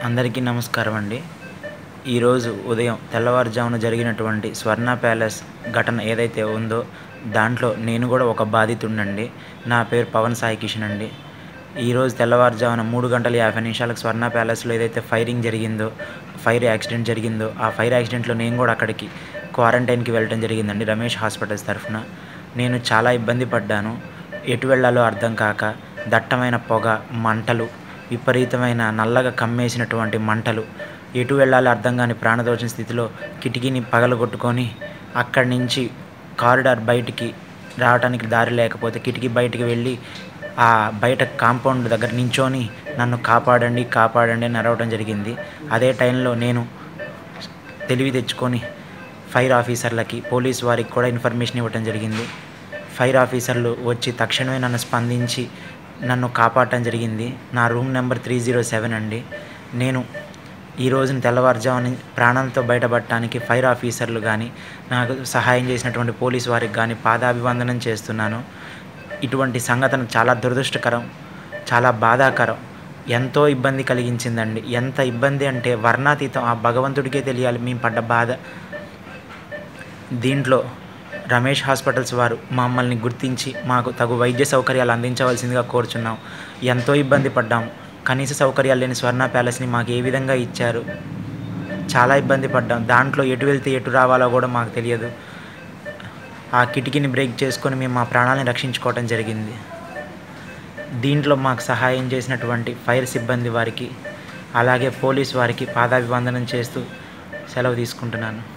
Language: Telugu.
అందరికీ నమస్కారం అండి ఈరోజు ఉదయం తెల్లవారుజామున జరిగినటువంటి స్వర్ణ ప్యాలెస్ ఘటన ఏదైతే ఉందో దాంట్లో నేను కూడా ఒక బాధితుండండి నా పేరు పవన్ సాయి కిషన్ అండి ఈరోజు తెల్లవారుజామున మూడు గంటల యాభై నిమిషాలకు స్వర్ణ ప్యాలెస్లో ఏదైతే ఫైరింగ్ జరిగిందో ఫైర్ యాక్సిడెంట్ జరిగిందో ఆ ఫైర్ యాక్సిడెంట్లో నేను కూడా అక్కడికి క్వారంటైన్కి వెళ్ళడం జరిగిందండి రమేష్ హాస్పిటల్స్ తరఫున నేను చాలా ఇబ్బంది పడ్డాను ఎటు వెళ్ళాలో అర్థం కాక దట్టమైన పొగ మంటలు విపరీతమైన నల్లగా కమ్మేసినటువంటి మంటలు ఎటు వెళ్ళాలో అర్థం కాని ప్రాణదోషణ స్థితిలో కిటికీని పగలగొట్టుకొని అక్కడి నుంచి కారిడార్ బయటికి రావడానికి దారి లేకపోతే కిటికీ బయటికి వెళ్ళి ఆ బయట కాంపౌండ్ దగ్గర నించొని నన్ను కాపాడండి కాపాడండి అని అరవడం జరిగింది అదే టైంలో నేను తెలివి తెచ్చుకొని ఫైర్ ఆఫీసర్లకి పోలీస్ వారికి కూడా ఇన్ఫర్మేషన్ ఇవ్వడం జరిగింది ఫైర్ ఆఫీసర్లు వచ్చి తక్షణమే నన్ను స్పందించి నన్ను కాపాడటం జరిగింది నా room number three zero seven అండి నేను ఈ రోజున తెల్లవారుజామున ప్రాణాలతో బయటపడటానికి ఫైర్ ఆఫీసర్లు కానీ నాకు సహాయం చేసినటువంటి పోలీస్ వారికి కానీ పాదాభివందనం చేస్తున్నాను ఇటువంటి సంఘటన చాలా దురదృష్టకరం చాలా బాధాకరం ఎంతో ఇబ్బంది కలిగించిందండి ఎంత ఇబ్బంది అంటే వర్ణాతీతం ఆ భగవంతుడికే తెలియాలి మేము పడ్డ బాధ దీంట్లో రమేష్ హాస్పిటల్స్ వారు మమ్మల్ని గుర్తించి మాకు తగు వైద్య సౌకర్యాలు అందించవలసిందిగా కోరుచున్నాం ఎంతో ఇబ్బంది పడ్డాం కనీస సౌకర్యాలు లేని స్వర్ణ ప్యాలెస్ని మాకు ఏ విధంగా ఇచ్చారు చాలా ఇబ్బంది పడ్డాం దాంట్లో ఎటు వెళ్తే ఎటు రావాలో కూడా మాకు తెలియదు ఆ కిటికీని బ్రేక్ చేసుకొని మేము మా ప్రాణాలను రక్షించుకోవటం జరిగింది దీంట్లో మాకు సహాయం చేసినటువంటి ఫైర్ సిబ్బంది వారికి అలాగే పోలీస్ వారికి పాదాభివందనం చేస్తూ సెలవు తీసుకుంటున్నాను